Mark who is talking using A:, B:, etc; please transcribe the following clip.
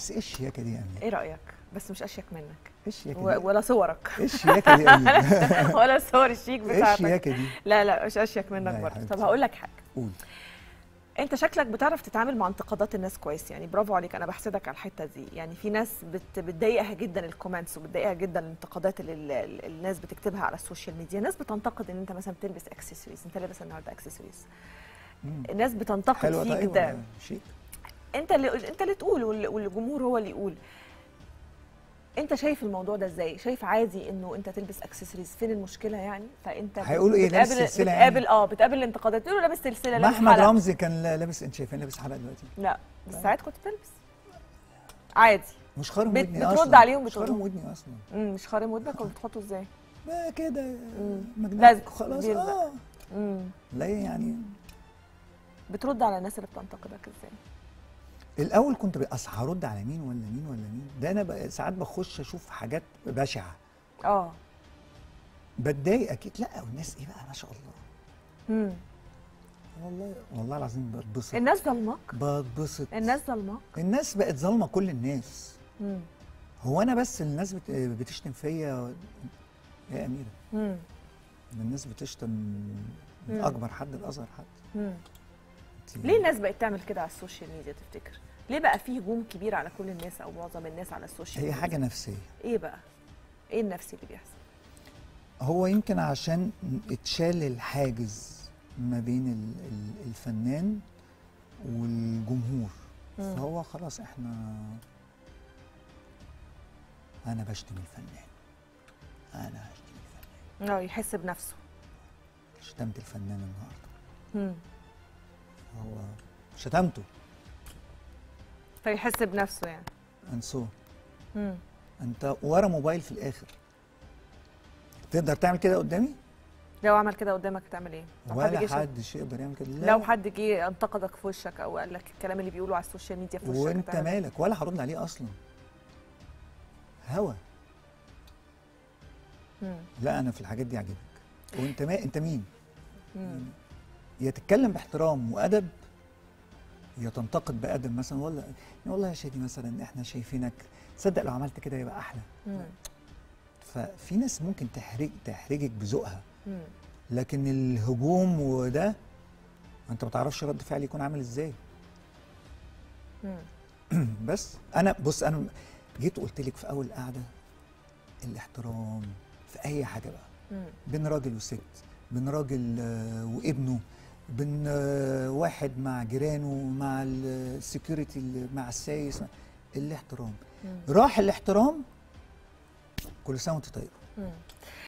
A: بس ايه الشياكه دي يا امير
B: ايه رايك بس مش اشيك منك
A: ايه الشياكه
B: و-
A: دي
B: ولا صورك
A: ايه الشياكه دي يا امير
B: ولا صور الشيك
A: ايه
B: بتاعتك
A: الشياكه دي
B: لا لا مش اشيك
A: لا
B: منك
A: يا
B: برضه
A: حبيبتي.
B: طب هقول لك حاجه
A: قول
B: انت شكلك بتعرف تتعامل مع انتقادات الناس كويس يعني برافو عليك انا بحسدك على الحته دي يعني في ناس بت بتضايقها جدا الكومنتس وبتضايقها جدا الانتقادات اللي ال- ال- الناس بتكتبها على السوشيال ميديا ناس بتنتقد ان انت مثلا بتلبس اكسسوارز انت لابس النهارده اكسسوارز
A: مم.
B: الناس بتنتقد
A: حلوه
B: فيك
A: طيب
B: ده
A: ولا شيك
B: انت اللي انت اللي تقول وال- والجمهور هو اللي يقول انت شايف الموضوع ده ازاي شايف عادي انه انت تلبس اكسسوارز فين المشكله يعني فانت
A: هيقولوا ايه، لابس
B: بتقابل-
A: سلسلة يعني؟
B: بتقابل اه بتقابل الانتقادات تقول له لابس سلسله
A: ما
B: لابس
A: احمد
B: حلقة.
A: رمزي كان لابس انت شايفين لابس حلقه دلوقتي
B: لا بس ساعات كنت بتلبس عادي
A: مش خارم
B: بت-
A: ودني
B: بترد
A: اصلا
B: عليهم
A: مش
B: بتقول
A: خارم
B: لهم.
A: ودني اصلا
B: امم مش خارم ودنك ولا بتحطه ازاي
A: ما كده
B: مم.
A: مجنون
B: لزق،
A: خلاص
B: بيلزق.
A: اه
B: امم
A: لا يعني
B: بترد على الناس اللي بتنتقدك ازاي
A: الاول كنت بقى اصل هرد على مين ولا مين ولا مين ده انا بقى ساعات بخش اشوف حاجات بشعه
B: اه
A: بتضايق اكيد لا والناس ايه بقى ما شاء الله
B: امم
A: والله والله العظيم بتبسط
B: الناس ظلمك
A: بتبسط
B: الناس ظلمك
A: الناس بقت ظالمه كل الناس
B: امم
A: هو انا بس الناس بت... بتشتم فيا يا اميره
B: امم
A: ده الناس بتشتم من
B: مم.
A: اكبر حد لاصغر حد
B: امم
A: انت-
B: ليه الناس بقت تعمل كده على السوشيال ميديا تفتكر ليه بقى في هجوم كبير على كل الناس او معظم الناس على السوشيال
A: هي
B: ميديا
A: حاجه نفسيه
B: ايه بقى ايه النفسي اللي بيحصل
A: هو يمكن عشان اتشال الحاجز ما بين ال- ال- الفنان والجمهور
B: مم.
A: فهو خلاص احنا انا بشتم الفنان انا هشتم الفنان
B: اه يحس بنفسه
A: شتمت الفنان النهارده
B: امم
A: هو شتمته
B: فيحس بنفسه يعني
A: انسوه
B: امم
A: انت ورا موبايل في الاخر تقدر تعمل كده قدامي
B: لو عمل كده قدامك تعمل ايه لو حد
A: ولا
B: جه شتم-
A: حدش يقدر يعمل كده لا
B: لو حد جه انتقدك في وشك او قال لك الكلام اللي بيقوله على السوشيال ميديا في وشك
A: وانت
B: هتعمل إيه؟
A: مالك ولا هرد عليه اصلا هوا
B: مم.
A: لا انا في الحاجات دي عاجبك وانت ما انت مين
B: مم.
A: يا تتكلم باحترام وادب يا تنتقد بادب مثلا ولا والله يا شادي مثلا احنا شايفينك تصدق لو عملت كده يبقى احلى
B: مم.
A: ففي ناس ممكن تحرج تحرجك بذوقها
B: مم.
A: لكن الهجوم وده انت ما تعرفش رد فعلي يكون عامل ازاي
B: مم.
A: بس انا بص انا جيت قلت لك في اول قعده الاحترام في اي حاجه بقى
B: مم.
A: بين راجل وست بين راجل آه، وابنه بين آه، واحد مع جيرانه مع السكيورتي مع السايس الاحترام
B: مم.
A: راح الاحترام كل سنه وانت طيب
B: مم.